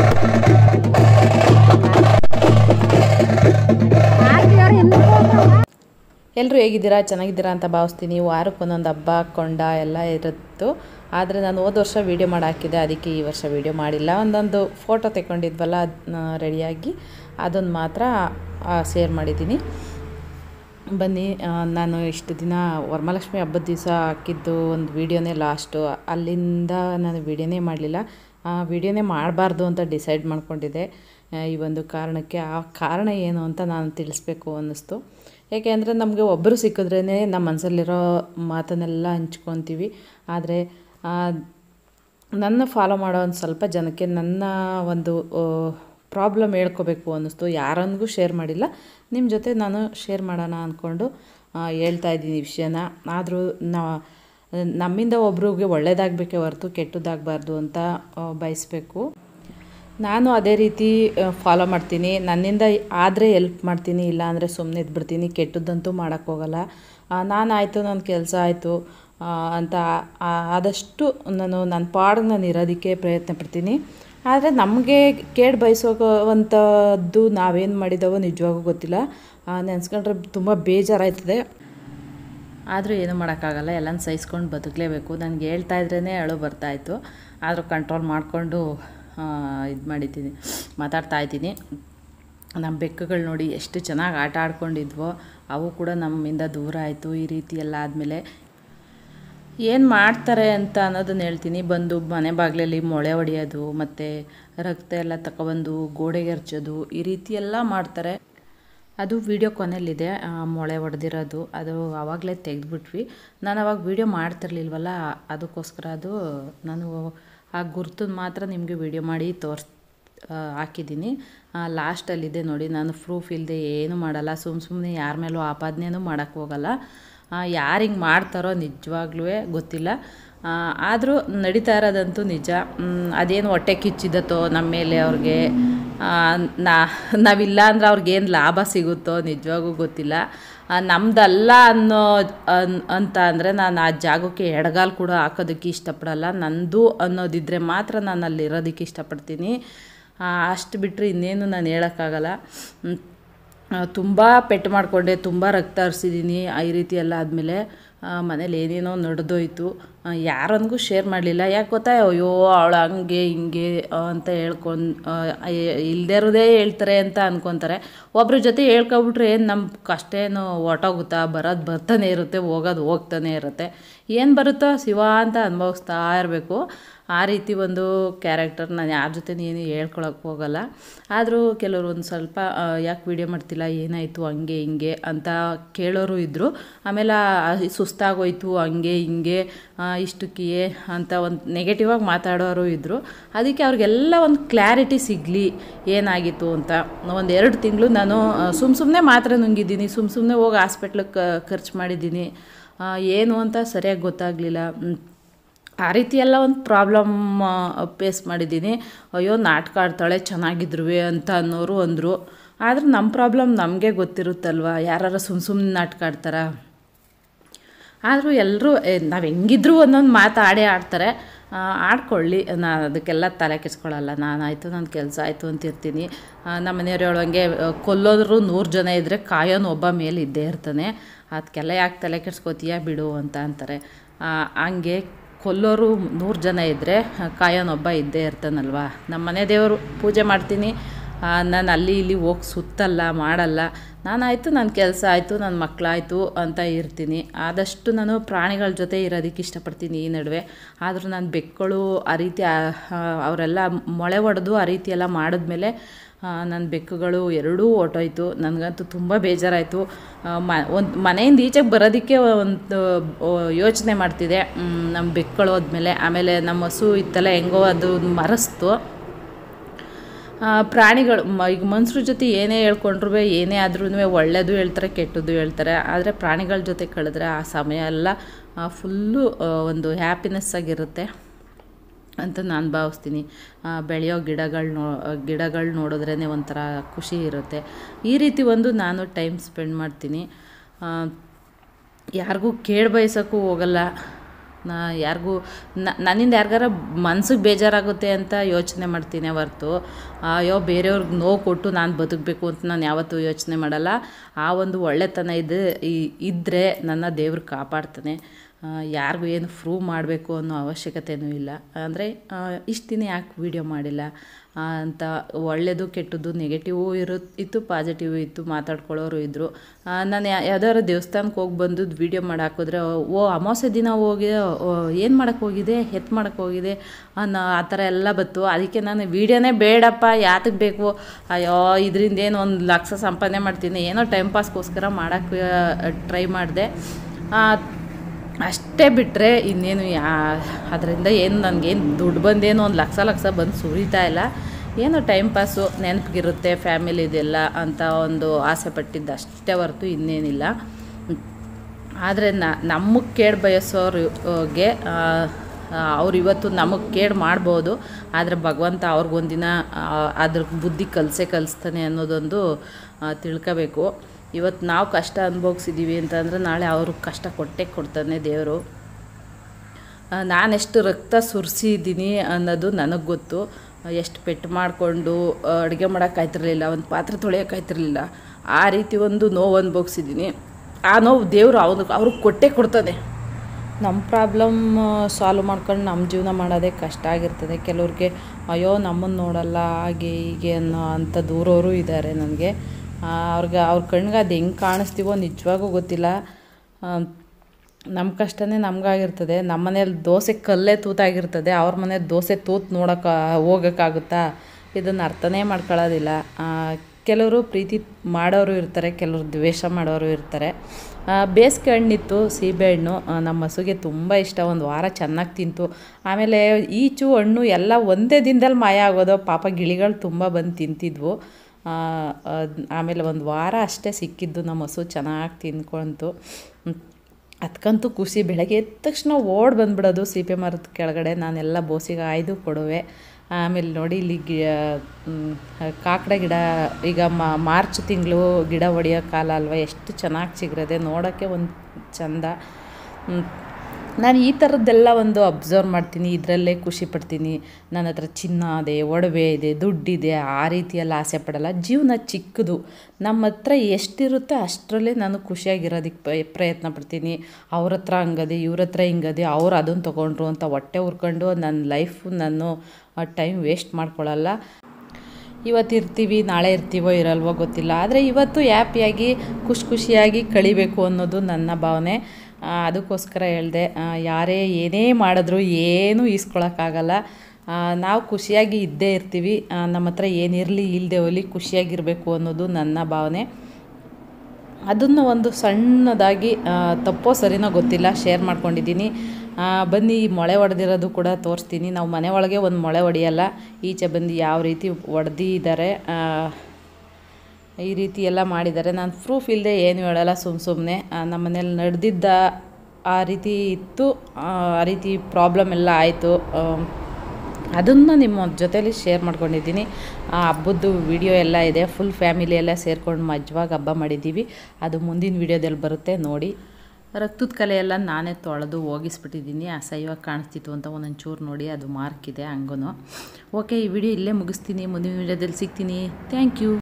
ಎಲ್ಲರೂ ಹೇಗಿದ್ದೀರಾ ಚೆನ್ನಾಗಿದ್ದೀರಾ ಅಂತ ಭಾವಿಸ್ತೀನಿ ವಾರಕ್ಕೆ ಒಂದೊಂದು ಹಬ್ಬ ಕೊಂಡ ಎಲ್ಲ ಇರುತ್ತು ಆದರೆ ನಾನು ಹೋದ ವರ್ಷ ವೀಡಿಯೋ ಮಾಡಿ ಹಾಕಿದ್ದೆ ಅದಕ್ಕೆ ಈ ವರ್ಷ ವೀಡಿಯೋ ಮಾಡಿಲ್ಲ ಒಂದೊಂದು ಫೋಟೋ ತೆಕ್ಕೊಂಡಿದ್ವಲ್ಲ ಅದನ್ನ ರೆಡಿಯಾಗಿ ಅದನ್ನು ಮಾತ್ರ ಶೇರ್ ಮಾಡಿದ್ದೀನಿ ಬನ್ನಿ ಆ, ನಾನು ಇಷ್ಟು ದಿನ ವರಮಹಾಲಕ್ಷ್ಮಿ ಹಬ್ಬದ ದಿವಸ ಹಾಕಿದ್ದು ಒಂದು ವೀಡಿಯೋನೇ ಲಾಸ್ಟು ಅಲ್ಲಿಂದ ನಾನು ವೀಡಿಯೋನೇ ಮಾಡಲಿಲ್ಲ ವೀಡಿಯೋನೇ ಮಾಡಬಾರ್ದು ಅಂತ ಡಿಸೈಡ್ ಮಾಡ್ಕೊಂಡಿದ್ದೆ ಆ, ಈ ಒಂದು ಕಾರಣಕ್ಕೆ ಆ ಕಾರಣ ಏನು ಅಂತ ನಾನು ತಿಳಿಸ್ಬೇಕು ಅನ್ನಿಸ್ತು ಏಕೆಂದರೆ ನಮಗೆ ಒಬ್ಬರು ಸಿಕ್ಕಿದ್ರೇ ನಮ್ಮ ಮನಸ್ಸಲ್ಲಿರೋ ಮಾತನ್ನೆಲ್ಲ ಹಂಚ್ಕೊತೀವಿ ಆದರೆ ನನ್ನ ಫಾಲೋ ಮಾಡೋ ಒಂದು ಸ್ವಲ್ಪ ಜನಕ್ಕೆ ನನ್ನ ಒಂದು ಪ್ರಾಬ್ಲಮ್ ಹೇಳ್ಕೋಬೇಕು ಅನ್ನಿಸ್ತು ಯಾರನ್ಗೂ ಶೇರ್ ಮಾಡಿಲ್ಲ ನಿಮ್ಮ ಜೊತೆ ನಾನು ಶೇರ್ ಮಾಡೋಣ ಅಂದ್ಕೊಂಡು ಹೇಳ್ತಾ ಇದ್ದೀನಿ ಈ ವಿಷಯನ ಆದರೂ ನಾ ನಮ್ಮಿಂದ ಒಬ್ರಿಗೆ ಒಳ್ಳೇದಾಗಬೇಕೇ ಹೊರತು ಕೆಟ್ಟದಾಗಬಾರ್ದು ಅಂತ ಆ, ಬಯಸ್ಬೇಕು ನಾನು ಅದೇ ರೀತಿ ಫಾಲೋ ಮಾಡ್ತೀನಿ ನನ್ನಿಂದ ಆದರೆ ಎಲ್ಪ್ ಮಾಡ್ತೀನಿ ಇಲ್ಲ ಅಂದರೆ ಸುಮ್ಮನೆ ಇದ್ಬಿಡ್ತೀನಿ ಕೆಟ್ಟದ್ದಂತೂ ಮಾಡೋಕ್ಕೋಗಲ್ಲ ನಾನು ಆಯಿತು ನನ್ನ ಕೆಲಸ ಆಯಿತು ಅಂತ ಆ- ಆದಷ್ಟು ನಾನು ನನ್ನ ಪಾಡಿಗೆ ನಾನು ಇರೋದಕ್ಕೆ ಪ್ರಯತ್ನ ಪಡ್ತೀನಿ ಆದರೆ ನಮಗೆ ಕೇಡು ಬಯಸೋವಂಥದ್ದು ನಾವೇನು ಮಾಡಿದ್ದಾವೋ ನಿಜವಾಗೂ ಗೊತ್ತಿಲ್ಲ ನೆನೆಸ್ಕೊಂಡ್ರೆ ತುಂಬ ಬೇಜಾರಾಯ್ತದೆ ಆದರೂ ಏನೂ ಮಾಡೋಕ್ಕಾಗಲ್ಲ ಎಲ್ಲನೂ ಸಹಿಸ್ಕೊಂಡು ಬದುಕಲೇಬೇಕು ನನಗೆ ಹೇಳ್ತಾ ಇದ್ರೇ ಅಳು ಬರ್ತಾಯಿತ್ತು ಆದರೂ ಕಂಟ್ರೋಲ್ ಮಾಡಿಕೊಂಡು ಇದು ಮಾಡಿದ್ದೀನಿ ಮಾತಾಡ್ತಾ ಇದ್ದೀನಿ ನಮ್ಮ ಬೆಕ್ಕುಗಳು ನೋಡಿ ಎಷ್ಟು ಚೆನ್ನಾಗಿ ಆಟ ಆಡ್ಕೊಂಡಿದ್ವೋ ಅವು ಕೂಡ ನಮ್ಮಿಂದ ದೂರ ಆಯಿತು ಈ ರೀತಿ ಎಲ್ಲ ಆದಮೇಲೆ ಏನು ಮಾಡ್ತಾರೆ ಅಂತ ಅನ್ನೋದನ್ನ ಹೇಳ್ತೀನಿ ಬಂದು ಮನೆ ಬಾಗಿಲಲ್ಲಿ ಮೊಳೆ ಹೊಡೆಯೋದು ಮತ್ತು ರಕ್ತ ಎಲ್ಲ ತಗೊಬಂದು ಗೋಡೆಗೆ ಎರಚೋದು ಈ ರೀತಿ ಎಲ್ಲ ಮಾಡ್ತಾರೆ ಅದು ವಿಡಿಯೋ ಕೊನೆಯಲ್ಲಿದೆ ಆ, ಮೊಳೆ ಹೊಡೆದಿರೋದು ಅದು ಆವಾಗಲೇ ತೆಗೆದ್ಬಿಟ್ವಿ ನಾನು ಅವಾಗ ವಿಡಿಯೋ ಮಾಡ್ತಿರ್ಲಿಲ್ವಲ್ಲ ಅದಕ್ಕೋಸ್ಕರ ಅದು ನಾನು ಆ ಗುರ್ತನ್ನ ಮಾತ್ರ ನಿಮಗೆ ವಿಡಿಯೋ ಮಾಡಿ ತೋರಿಸ್ ಆ, ಹಾಕಿದ್ದೀನಿ ಲಾಸ್ಟಲ್ಲಿದೆ ನೋಡಿ ನಾನು ಪ್ರೂಫ್ ಇಲ್ಲದೆ ಏನೂ ಮಾಡಲ್ಲ ಸುಮ್ಮ ಸುಮ್ಮನೆ ಯಾರ ಮೇಲೂ ಆಪಾದನೆನೂ ಮಾಡೋಕ್ಕೆ ಹೋಗಲ್ಲ ಯಾರು ಹಿಂಗೆ ಮಾಡ್ತಾರೋ ನಿಜವಾಗ್ಲೂ ಗೊತ್ತಿಲ್ಲ ಆದರೂ ನಡೀತಾ ಇರೋದಂತೂ ನಿಜ ಮ್, ಅದೇನು ಹೊಟ್ಟೆ ಕಿಚ್ಚಿದತ್ತೋ ನಮ್ಮ ಮೇಲೆ ಅವ್ರಿಗೆ ಆ, ನಾ ನಾವಿಲ್ಲ ಅಂದ್ರೆ ಅವ್ರಿಗೇನು ಲಾಭ ಸಿಗುತ್ತೋ ನಿಜವಾಗೂ ಗೊತ್ತಿಲ್ಲ ಆ, ನಮ್ದಲ್ಲ ಅನ್ನೋ ಅನ್- ಅಂತ ಅಂದರೆ ನಾನು ಆ ಜಾಗಕ್ಕೆ ಎಡಗಾಲು ಕೂಡ ಹಾಕೋದಕ್ಕೆ ಇಷ್ಟಪಡಲ್ಲ ನಂದು ಅನ್ನೋದಿದ್ದರೆ ಮಾತ್ರ ನಾನು ಅಲ್ಲಿ ಇರೋದಕ್ಕೆ ಇಷ್ಟಪಡ್ತೀನಿ ಆ, ಅಷ್ಟು ಬಿಟ್ಟರೆ ಇನ್ನೇನು ನಾನು ಹೇಳೋಕ್ಕಾಗಲ್ಲ ಮ್, ತುಂಬ ಪೆಟ್ಟು ಮಾಡಿಕೊಂಡೆ ತುಂಬ ರಕ್ತ ಹರಿಸಿದ್ದೀನಿ ಈ ರೀತಿ ಎಲ್ಲ ಆದಮೇಲೆ ಮನೇಲಿ ಏನೇನೋ ನಡೆದೋಯ್ತು ಯಾರೊಂದಿಗೂ ಶೇರ್ ಮಾಡಲಿಲ್ಲ ಯಾಕೆ ಗೊತ್ತಾ ಅಯ್ಯೋ ಅವಳು ಹಂಗೆ ಹಿಂಗೆ ಆ, ಅಂತ ಹೇಳ್ಕೊಂಡು ಇಲ್ಲದೇ ಇರೋದೇ ಹೇಳ್ತಾರೆ ಅಂತ ಅನ್ಕೊತಾರೆ ಒಬ್ರ ಜೊತೆ ಹೇಳ್ಕೊಬಿಟ್ರೆ ಏನು ನಮ್ಮ ಕಷ್ಟ ಏನು ಹೊರ್ಟೋಗುತ್ತಾ ಬರೋದು ಬರ್ತಾನೆ ಇರುತ್ತೆ ಹೋಗೋದು ಹೋಗ್ತಾನೆ ಇರುತ್ತೆ ಏನು ಬರುತ್ತೋ ಶಿವ ಅಂತ ಅನುಭವಿಸ್ತಾ ಇರಬೇಕು ಆ ರೀತಿ ಒಂದು ಕ್ಯಾರೆಕ್ಟರ್ ನಾನು ಯಾರ ಜೊತೆ ಏನು ಹೇಳ್ಕೊಳಕ್ಕೆ ಹೋಗಲ್ಲ ಆದರೂ ಕೆಲವರು ಒಂದು ಸ್ವಲ್ಪ ಯಾಕೆ ವೀಡಿಯೋ ಮಾಡ್ತಿಲ್ಲ ಏನಾಯಿತು ಹಂಗೆ ಹಿಂಗೆ ಅಂತ ಕೇಳೋರು ಇದ್ದರು ಆಮೇಲೆ ಆ, ಸುಸ್ತಾಗೋಯ್ತು ಹಂಗೆ ಹಿಂಗೆ ಆ, ಇಷ್ಟಕ್ಕೆ ಅಂತ ಒಂದು ನೆಗೆಟಿವಾಗಿ ಮಾತಾಡೋರು ಇದ್ದರು ಅದಕ್ಕೆ ಅವ್ರಿಗೆಲ್ಲ ಒಂದು ಕ್ಲಾರಿಟಿ ಸಿಗಲಿ ಏನಾಗಿತ್ತು ಅಂತ ಒಂದು ಎರಡು ತಿಂಗಳು ನಾನು ಸುಮ್ಮ ಸುಮ್ಮನೆ ಮಾತ್ರೆ ನುಂಗಿದ್ದೀನಿ ಸುಮ್ಮ ಸುಮ್ಮನೆ ಹೋಗಿ ಹಾಸ್ಪಿಟ್ಲಿಗೆ ಖರ್ಚು ಮಾಡಿದ್ದೀನಿ ಆ, ಏನು ಅಂತ ಸರಿಯಾಗಿ ಗೊತ್ತಾಗಲಿಲ್ಲ ಆ ರೀತಿ ಎಲ್ಲ ಒಂದು ಪ್ರಾಬ್ಲಮ್ ಫೇಸ್ ಮಾಡಿದ್ದೀನಿ ಅಯ್ಯೋ ನಾಟಕ ಆಡ್ತಾಳೆ ಚೆನ್ನಾಗಿದ್ರು ಅಂತ ಅನ್ನೋರು ಅಂದರು ಆದರೆ ನಮ್ಮ ಪ್ರಾಬ್ಲಮ್ ನಮಗೆ ಗೊತ್ತಿರುತ್ತಲ್ವ ಯಾರು ಸುಮ್ಮ ಸುಮ್ಮನೆ ನಾಟಕ ಆಡ್ತಾರ ಆದರೂ ಎಲ್ಲರೂ ನಾವು ಹೆಂಗಿದ್ರು ಒಂದೊಂದು ಮಾತು ಆಡೇ ಆಡ್ತಾರೆ ಆ, ಆಡ್ಕೊಳ್ಳಿ ನಾನು ಅದಕ್ಕೆಲ್ಲ ತಲೆ ಕೆಡ್ಸ್ಕೊಳ್ಳಲ್ಲ ನಾನಾಯಿತು ನನ್ನ ಕೆಲಸ ಆಯಿತು ಅಂತಿರ್ತೀನಿ ನಮ್ಮ ಮನೆಯವ್ರು ಹೇಳುವಂಗೆ ಆ, ಕೊಲ್ಲೋದ್ರು ನೂರು ಜನ ಇದ್ದರೆ ಕಾಯೋನು ಒಬ್ಬ ಮೇಲೆ ಇದ್ದೇ ಇರ್ತಾನೆ ಅದಕ್ಕೆಲ್ಲ ಯಾಕೆ ತಲೆ ಕೆಡ್ಸ್ಕೋತೀಯ ಬಿಡು ಅಂತ ಅಂತಾರೆ ಆ, ಹಂಗೆ ಕೊಲ್ಲೋರು ನೂರು ಜನ ಇದ್ದರೆ ಕಾಯೋನೊಬ್ಬ ಇದ್ದೇ ಇರ್ತಾನಲ್ವ ನಮ್ಮ ಮನೆ ದೇವರು ಪೂಜೆ ಮಾಡ್ತೀನಿ ನಾನು ಅಲ್ಲಿ ಇಲ್ಲಿ ಹೋಗಿ ಸುತ್ತಲ್ಲ ಮಾಡಲ್ಲ ನಾನಾಯಿತು ನನ್ನ ಕೆಲಸ ಆಯಿತು ನನ್ನ ಮಕ್ಕಳಾಯಿತು ಅಂತ ಇರ್ತೀನಿ ಆದಷ್ಟು ನಾನು ಪ್ರಾಣಿಗಳ ಜೊತೆ ಇರೋದಕ್ಕೆ ಇಷ್ಟಪಡ್ತೀನಿ ಈ ನಡುವೆ ಆದರೂ ನಾನು ಬೆಕ್ಕಳು ಆ ರೀತಿ ಆ- ಅವರೆಲ್ಲ ಮೊಳೆ ಹೊಡೆದು ಆ ರೀತಿ ಎಲ್ಲ ಮಾಡಿದ್ಮೇಲೆ ನನ್ನ ಬೆಕ್ಕುಗಳು ಎರಡೂ ಹೊರ್ಟೋಯ್ತು ನನಗಂತೂ ತುಂಬ ಬೇಜಾರಾಯಿತು ಮ ಒಂದು ಮನೆಯಿಂದ ಈಚೆಗೆ ಬರೋದಕ್ಕೆ ಒಂದು ಯೋಚನೆ ಮಾಡ್ತಿದ್ದೆ ಮ್, ನಮ್ಮ ಬೆಕ್ಕುಗಳು ಹೋದ್ಮೇಲೆ ಆಮೇಲೆ ನಮ್ಮ ಹಸು ಇತ್ತಲ್ಲ ಹೆಂಗೋ ಅದು ಮರೆಸ್ತು ಆ, ಪ್ರಾಣಿಗಳು ಮ ಈಗ ಮನುಷ್ರ ಜೊತೆ ಏನೇ ಹೇಳ್ಕೊಂಡ್ರು ಏನೇ ಆದ್ರೂ ಒಳ್ಳೆಯದು ಹೇಳ್ತಾರೆ ಕೆಟ್ಟದ್ದು ಹೇಳ್ತಾರೆ ಆದರೆ ಪ್ರಾಣಿಗಳ ಜೊತೆ ಕಳೆದ್ರೆ ಆ ಸಮಯ ಎಲ್ಲ ಫುಲ್ಲು ಒಂದು ಹ್ಯಾಪಿನೆಸ್ ಆಗಿರುತ್ತೆ ಅಂತ ನಾನು ಭಾವಿಸ್ತೀನಿ ಆ, ಬೆಳೆಯೋ ಗಿಡಗಳು ನೋ ಗಿಡಗಳು ನೋಡಿದ್ರೇ ಒಂಥರ ಖುಷಿ ಇರುತ್ತೆ ಈ ರೀತಿ ಒಂದು ನಾನು ಟೈಮ್ ಸ್ಪೆಂಡ್ ಮಾಡ್ತೀನಿ ಆ, ಯಾರಿಗೂ ಕೇಳಿ ಬಯಸೋಕ್ಕೂ ಹೋಗಲ್ಲ ನಾ ಯಾರಿಗೂ ನನ್ನಿಂದ ಯಾರಿಗಾರ ಮನ್ಸಿಗೆ ಬೇಜಾರಾಗುತ್ತೆ ಅಂತ ಯೋಚನೆ ಮಾಡ್ತೀನಿ ಹೊರ್ತು ಅಯ್ಯೋ ಬೇರೆಯವ್ರಿಗೆ ನೋವು ಕೊಟ್ಟು ನಾನು ಬದುಕಬೇಕು ಅಂತ ನಾನು ಯಾವತ್ತೂ ಯೋಚನೆ ಮಾಡಲ್ಲ ಆ ಒಂದು ಒಳ್ಳೆತನ ಇದೆ ಇದ್ದರೆ ನನ್ನ ದೇವ್ರು ಕಾಪಾಡ್ತಾನೆ ಯಾರಿಗೂ ಏನು ಪ್ರೂವ್ ಮಾಡಬೇಕು ಅನ್ನೋ ಅವಶ್ಯಕತೆಯೂ ಇಲ್ಲ ಅಂದರೆ ಇಷ್ಟು ದಿನ ಯಾಕೆ ವೀಡಿಯೋ ಮಾಡಿಲ್ಲ ಅಂತ ಒಳ್ಳೆಯದು ಕೆಟ್ಟದ್ದು ನೆಗೆಟಿವು ಇರು ಇತ್ತು ಪಾಸಿಟಿವ್ ಇತ್ತು ಮಾತಾಡ್ಕೊಳ್ಳೋರು ಇದ್ದರು ನಾನು ಯಾವ್ದಾದ್ರು ದೇವಸ್ಥಾನಕ್ಕೆ ಹೋಗಿ ಬಂದು ವೀಡಿಯೋ ಮಾಡಿ ಹಾಕಿದ್ರೆ ಓ ಅಮಾವಾಸ್ಯೆ ದಿನ ಹೋಗಿ ಏನು ಮಾಡೋಕ್ಕೆ ಹೋಗಿದೆ ಎತ್ತು ಮಾಡೋಕ್ಕೆ ಹೋಗಿದೆ ಅನ್ನೋ ಆ ಥರ ಎಲ್ಲ ಬತ್ತು ಅದಕ್ಕೆ ನಾನು ವೀಡಿಯೋನೇ ಬೇಡಪ್ಪ ಯಾತಕ್ಕೆ ಬೇಕು ಅಯ್ಯೋ ಇದರಿಂದ ಏನು ಒಂದು ಲಕ್ಷ ಸಂಪಾದನೆ ಮಾಡ್ತೀನಿ ಏನೋ ಟೈಮ್ ಪಾಸ್ಗೋಸ್ಕರ ಮಾಡೋಕ್ಕೆ ಟ್ರೈ ಮಾಡಿದೆ ಅಷ್ಟೇ ಬಿಟ್ಟರೆ ಇನ್ನೇನು ಯಾ ಅದರಿಂದ ಏನು ನನಗೇನು ದುಡ್ಡು ಬಂದೇನು ಒಂದು ಲಕ್ಷ ಲಕ್ಷ ಬಂದು ಸುರಿತಾ ಇಲ್ಲ ಏನೋ ಟೈಮ್ ಪಾಸು ನೆನಪಿಗಿರುತ್ತೆ ಫ್ಯಾಮಿಲಿದೆಲ್ಲ ಅಂತ ಒಂದು ಆಸೆ ಪಟ್ಟಿದ್ದು ಅಷ್ಟೇ ಹೊರತು ಇನ್ನೇನಿಲ್ಲ ಆದರೆ ನಮಗೆ ಕೇಡು ಬಯಸೋರಿಗೆ ಅವ್ರು ಇವತ್ತು ನಮಗೆ ಕೇಡು ಮಾಡ್ಬೋದು ಆದರೆ ಭಗವಂತ ಅವ್ರಿಗೊಂದಿನ ಅದ್ರ ಬುದ್ಧಿ ಕಲಿಸೇ ಕಲಿಸ್ತಾನೆ ಅನ್ನೋದೊಂದು ತಿಳ್ಕೋಬೇಕು ಇವತ್ತು ನಾವು ಕಷ್ಟ ಅನುಭವಿಸಿದ್ದೀವಿ ಅಂತಂದರೆ ನಾಳೆ ಅವ್ರಿಗೆ ಕಷ್ಟ ಕೊಟ್ಟೇ ಕೊಡ್ತಾನೆ ದೇವರು ನಾನೆಷ್ಟು ರಕ್ತ ಸುರಿಸಿದ್ದೀನಿ ಅನ್ನೋದು ನನಗೆ ಗೊತ್ತು ಎಷ್ಟು ಪೆಟ್ಟು ಮಾಡಿಕೊಂಡು ಅಡುಗೆ ಮಾಡೋಕ್ಕಾಯ್ತಿರ್ಲಿಲ್ಲ ಒಂದು ಪಾತ್ರೆ ತೊಳೆಯೋಕ್ಕಾಯ್ತಿರ್ಲಿಲ್ಲ ಆ ರೀತಿ ಒಂದು ನೋವು ಅನುಭವಿಸಿದ್ದೀನಿ ಆ ನೋವು ದೇವರು ಅವ್ರಿಗೆ ಅವ್ರಿಗೆ ಕೊಟ್ಟೇ ಕೊಡ್ತಾನೆ ನಮ್ಮ ಪ್ರಾಬ್ಲಮ್ ಸಾಲ್ವ್ ಮಾಡ್ಕೊಂಡು ನಮ್ಮ ಜೀವನ ಮಾಡೋದೇ ಕಷ್ಟ ಆಗಿರ್ತದೆ ಕೆಲವ್ರಿಗೆ ಅಯ್ಯೋ ನಮ್ಮನ್ನು ನೋಡಲ್ಲ ಹಾಗೆ ಹೀಗೆ ಅನ್ನೋ ಅಂಥ ದೂರೋರು ಇದ್ದಾರೆ ನನಗೆ ಅವ್ರಿಗೆ ಅವ್ರ ಕಣ್ಗೆ ಅದು ಹೆಂಗೆ ಕಾಣಿಸ್ತೀವೋ ನಿಜವಾಗೂ ಗೊತ್ತಿಲ್ಲ ನಮ್ಮ ಕಷ್ಟನೇ ನಮಗಾಗಿರ್ತದೆ ನಮ್ಮ ಮನೇಲಿ ದೋಸೆ ಕಲ್ಲೇ ತೂತಾಗಿರ್ತದೆ ಅವ್ರ ಮನೇಲಿ ದೋಸೆ ತೂತು ನೋಡೋಕೆ ಹೋಗೋಕ್ಕಾಗುತ್ತಾ ಇದನ್ನು ಅರ್ಥನೇ ಮಾಡ್ಕೊಳ್ಳೋದಿಲ್ಲ ಕೆಲವರು ಪ್ರೀತಿ ಮಾಡೋರು ಇರ್ತಾರೆ ಕೆಲವರು ದ್ವೇಷ ಮಾಡೋರು ಇರ್ತಾರೆ ಬೇಸಿಗೆ ಹಣ್ಣಿತ್ತು ಸೀಬೆಹಣ್ಣು ನಮ್ಮ ಹಸುಗೆ ತುಂಬ ಇಷ್ಟ ಒಂದು ವಾರ ಚೆನ್ನಾಗಿ ತಿಂತು ಆಮೇಲೆ ಈಚು ಹಣ್ಣು ಎಲ್ಲ ಒಂದೇ ದಿನದಲ್ಲಿ ಮಾಯ ಆಗೋದು ಪಾಪ ಗಿಳಿಗಳು ತುಂಬ ಬಂದು ತಿಂತಿದ್ವು ಆಮೇಲೆ ಒಂದು ವಾರ ಅಷ್ಟೇ ಸಿಕ್ಕಿದ್ದು ನಮ್ಮ ಹಸು ಚೆನ್ನಾಗಿ ತಿಂದ್ಕೊಂತು ಅದಕ್ಕಂತೂ ಖುಷಿ ಬೆಳಗ್ಗೆ ಎದ್ದ ತಕ್ಷಣ ಓಡಿ ಬಂದ್ಬಿಡೋದು ಸೀಬೆ ಮರದ ಕೆಳಗಡೆ ನಾನೆಲ್ಲ ಬೋಸಿಗೆ ಆಯ್ದು ಕೊಡುವೆ ಆಮೇಲೆ ನೋಡಿ ಇಲ್ಲಿ ಗಿ ಕಾಕಡ ಗಿಡ ಈಗ ಮಾರ್ಚ್ ತಿಂಗಳು ಗಿಡ ಹೊಡೆಯೋ ಕಾಲ ಅಲ್ವ ಎಷ್ಟು ಚೆನ್ನಾಗಿ ಚಿಗುರದೆ ನೋಡೋಕ್ಕೆ ಒಂದು ಚಂದ ನಾನು ಈ ಥರದ್ದೆಲ್ಲ ಒಂದು ಅಬ್ಸರ್ವ್ ಮಾಡ್ತೀನಿ ಇದರಲ್ಲೇ ಖುಷಿ ಪಡ್ತೀನಿ ನನ್ನ ಹತ್ರ ಚಿನ್ನ ಇದೆ ಒಡವೆ ಇದೆ ದುಡ್ಡಿದೆ ಆ ರೀತಿಯೆಲ್ಲ ಆಸೆ ಪಡಲ್ಲ ಜೀವನ ಚಿಕ್ಕದು ನಮ್ಮ ಹತ್ರ ಎಷ್ಟಿರುತ್ತೋ ಅಷ್ಟರಲ್ಲೇ ನಾನು ಖುಷಿಯಾಗಿರೋದಕ್ಕೆ ಪ್ರಯತ್ನ ಪಡ್ತೀನಿ ಅವ್ರ ಹತ್ರ ಹಂಗದೆ ಇವ್ರ ಹತ್ರ ಹಿಂಗದೆ ಅವ್ರು ಅದನ್ನು ತೊಗೊಂಡ್ರು ಅಂತ ಹೊಟ್ಟೆ ಹುರ್ಕೊಂಡು ನನ್ನ ಲೈಫು ನಾನು ಟೈಮ್ ವೇಸ್ಟ್ ಮಾಡ್ಕೊಳ್ಳಲ್ಲ ಇವತ್ತು ಇರ್ತೀವಿ ನಾಳೆ ಇರ್ತೀವೋ ಇರಲ್ವೋ ಗೊತ್ತಿಲ್ಲ ಆದರೆ ಇವತ್ತು ಹ್ಯಾಪಿಯಾಗಿ ಖುಷಿ ಖುಷಿಯಾಗಿ ಕಳಿಬೇಕು ಅನ್ನೋದು ನನ್ನ ಭಾವನೆ ಅದಕ್ಕೋಸ್ಕರ ಹೇಳಿದೆ ಯಾರೇ ಏನೇ ಮಾಡಿದ್ರು ಏನೂ ಈಸ್ಕೊಳಕ್ಕಾಗಲ್ಲ ನಾವು ಖುಷಿಯಾಗಿ ಇದ್ದೇ ಇರ್ತೀವಿ ನಮ್ಮ ಹತ್ರ ಏನಿರಲಿ ಇಲ್ಲದೆ ಹೋಗಲಿ ಖುಷಿಯಾಗಿರಬೇಕು ಅನ್ನೋದು ನನ್ನ ಭಾವನೆ ಅದನ್ನು ಒಂದು ಸಣ್ಣದಾಗಿ ತಪ್ಪೋ ಸರಿನೋ ಗೊತ್ತಿಲ್ಲ ಶೇರ್ ಮಾಡ್ಕೊಂಡಿದ್ದೀನಿ ಬನ್ನಿ ಈ ಮೊಳೆ ಹೊಡೆದಿರೋದು ಕೂಡ ತೋರಿಸ್ತೀನಿ ನಾವು ಮನೆ ಒಳಗೆ ಒಂದು ಮೊಳೆ ಹೊಡೆಯಲ್ಲ ಈಚೆ ಬಂದು ಯಾವ ರೀತಿ ಹೊಡೆದಿದ್ದಾರೆ ಈ ರೀತಿ ಎಲ್ಲ ಮಾಡಿದ್ದಾರೆ ನಾನು ಪ್ರೂಫ್ ಇಲ್ಲದೆ ಏನು ಹೇಳಲ್ಲ ಸುಮ್ಮ ಸುಮ್ಮನೆ ನಮ್ಮ ಮನೇಲಿ ನಡೆದಿದ್ದ ಆ ರೀತಿ ಇತ್ತು ಆ ರೀತಿ ಪ್ರಾಬ್ಲಮ್ ಎಲ್ಲ ಆಯಿತು ಅದನ್ನು ನಿಮ್ಮ ಜೊತೇಲಿ ಶೇರ್ ಮಾಡ್ಕೊಂಡಿದ್ದೀನಿ ಆ ಹಬ್ಬದ್ದು ವಿಡಿಯೋ ಎಲ್ಲ ಇದೆ ಫುಲ್ ಫ್ಯಾಮಿಲಿ ಎಲ್ಲ ಸೇರ್ಕೊಂಡು ಮಜ್ವಾಗಿ ಹಬ್ಬ ಮಾಡಿದ್ದೀವಿ ಅದು ಮುಂದಿನ ವಿಡಿಯೋದಲ್ಲಿ ಬರುತ್ತೆ ನೋಡಿ ರಕ್ತದ ಕಲೆ ಎಲ್ಲ ನಾನೇ ತೊಳೆದು ಹೋಗಿಸ್ಬಿಟ್ಟಿದ್ದೀನಿ ಅಸಹ್ಯವಾಗಿ ಕಾಣಿಸ್ತಿತ್ತು ಅಂತ ಒಂದೊಂದು ಚೂರು ನೋಡಿ ಅದು ಮಾರ್ಕ್ ಇದೆ ಹಂಗೂ ಓಕೆ ಈ ವಿಡಿಯೋ ಇಲ್ಲೇ ಮುಗಿಸ್ತೀನಿ ಮುಂದಿನ ವಿಡಿಯೋದಲ್ಲಿ ಸಿಗ್ತೀನಿ ಥ್ಯಾಂಕ್ ಯು